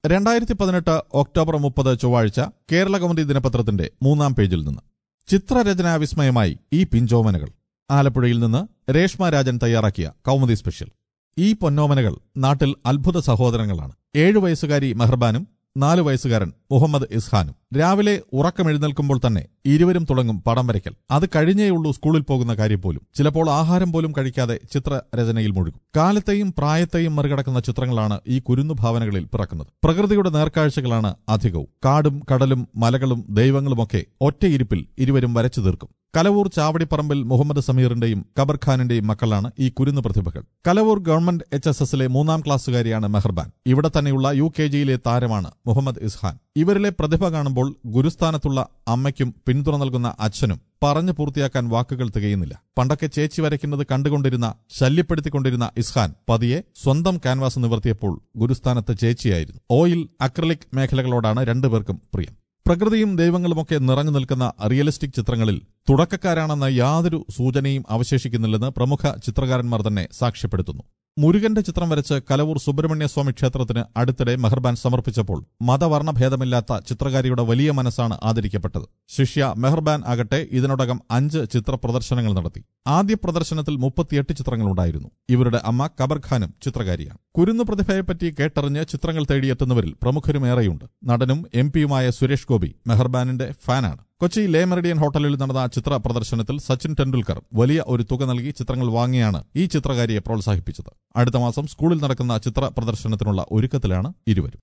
രണ്ടായിരത്തി പതിനെട്ട് ഒക്ടോബർ മുപ്പത് ചൊവ്വാഴ്ച കേരള കൗമുദി ദിനപത്രത്തിന്റെ മൂന്നാം പേജിൽ നിന്ന് ചിത്രരചനാ വിസ്മയമായി ഈ പിഞ്ചോമനകൾ ആലപ്പുഴയിൽ നിന്ന് രേഷ്മ രാജൻ തയ്യാറാക്കിയ കൗമുദി സ്പെഷ്യൽ ഈ പൊന്നോമനകൾ നാട്ടിൽ അത്ഭുത സഹോദരങ്ങളാണ് ഏഴു വയസ്സുകാരി മെഹർബാനും നാലു വയസ്സുകാരൻ മുഹമ്മദ് ഇസ്ഹാനും രാവിലെ ഉറക്കമെഴുന്നേൽക്കുമ്പോൾ തന്നെ ഇരുവരും തുടങ്ങും പടം വരയ്ക്കൽ അത് കഴിഞ്ഞേയുള്ളൂ സ്കൂളിൽ പോകുന്ന കാര്യം പോലും ചിലപ്പോൾ ആഹാരം പോലും കഴിക്കാതെ ചിത്രരചനയിൽ മുഴുകും കാലത്തെയും പ്രായത്തെയും മറികടക്കുന്ന ചിത്രങ്ങളാണ് ഈ കുരുന്നു ഭാവനകളിൽ പിറക്കുന്നത് പ്രകൃതിയുടെ നേർക്കാഴ്ചകളാണ് അധികവും കാടും കടലും മലകളും ദൈവങ്ങളുമൊക്കെ ഒറ്റയിരിപ്പിൽ ഇരുവരും വരച്ചു തീർക്കും കലവൂർ ചാവടിപ്പറമ്പിൽ മുഹമ്മദ് സമീറിന്റെയും കബർ ഖാനിന്റെയും മക്കളാണ് ഈ കുരുന്നു പ്രതിഭകൾ കലവൂർ ഗവൺമെന്റ് എച്ച് എസ് എസിലെ മൂന്നാം ക്ലാസ്സുകാരിയാണ് മെഹർബാൻ ഇവിടെ തന്നെയുള്ള യു കെ ജിയിലെ താരമാണ് മുഹമ്മദ് ഇസ്ഹാൻ ഇവരിലെ പ്രതിഭ കാണുമ്പോൾ ഗുരുസ്ഥാനത്തുള്ള അമ്മയ്ക്കും പിന്തുണ നൽകുന്ന അച്ഛനും പറഞ്ഞു പൂർത്തിയാക്കാൻ വാക്കുകൾ തികയുന്നില്ല പണ്ടൊക്കെ ചേച്ചി വരയ്ക്കുന്നത് കണ്ടുകൊണ്ടിരുന്ന ശല്യപ്പെടുത്തിക്കൊണ്ടിരുന്ന ഇസ്ഹാൻ പതിയെ സ്വന്തം ക്യാൻവാസ് നിവർത്തിയപ്പോൾ ഗുരുസ്ഥാനത്ത് ചേച്ചിയായിരുന്നു ഓയിൽ അക്രലിക് മേഖലകളോടാണ് രണ്ടുപേർക്കും പ്രിയം പ്രകൃതിയും ദൈവങ്ങളുമൊക്കെ നിറഞ്ഞു നിൽക്കുന്ന റിയലിസ്റ്റിക് ചിത്രങ്ങളിൽ തുടക്കക്കാരാണെന്ന യാതൊരു സൂചനയും അവശേഷിക്കുന്നില്ലെന്ന് പ്രമുഖ ചിത്രകാരന്മാർ തന്നെ സാക്ഷ്യപ്പെടുത്തുന്നു മുരുകന്റെ ചിത്രം വരച്ച് കലവൂർ സുബ്രഹ്മണ്യ സ്വാമി ക്ഷേത്രത്തിന് അടുത്തിടെ മെഹർബാൻ സമർപ്പിച്ചപ്പോൾ മതവർണ്ണഭേദമില്ലാത്ത ചിത്രകാരിയുടെ വലിയ മനസ്സാണ് ആദരിക്കപ്പെട്ടത് ശിഷ്യ മെഹർബാൻ ആകട്ടെ ഇതിനോടകം അഞ്ച് ചിത്ര പ്രദർശനങ്ങൾ നടത്തി ആദ്യ പ്രദർശനത്തിൽ മുപ്പത്തിയെട്ട് ചിത്രങ്ങളുണ്ടായിരുന്നു ഇവരുടെ അമ്മ കബർ ഖാനും ചിത്രകാരിയാണ് കുരുന്നു പ്രതിഭയെപ്പറ്റി കേട്ടറിഞ്ഞ് ചിത്രങ്ങൾ തേടിയെത്തുന്നവരിൽ പ്രമുഖരുമേറെയുണ്ട് നടനും എം പിയുമായ സുരേഷ് ഗോപി മെഹർബാനിന്റെ ഫാനാണ് കൊച്ചി ലേ മെറിഡിയൻ ഹോട്ടലിൽ നടന്ന ചിത്ര പ്രദർശനത്തിൽ സച്ചിൻ ടെണ്ടുൽക്കർ വലിയ ഒരു തുക നൽകി ചിത്രങ്ങൾ വാങ്ങിയാണ് ഈ ചിത്രകാരിയെ പ്രോത്സാഹിപ്പിച്ചത് അടുത്ത മാസം സ്കൂളിൽ നടക്കുന്ന ചിത്ര പ്രദർശനത്തിനുള്ള ഒരുക്കത്തിലാണ് ഇരുവരും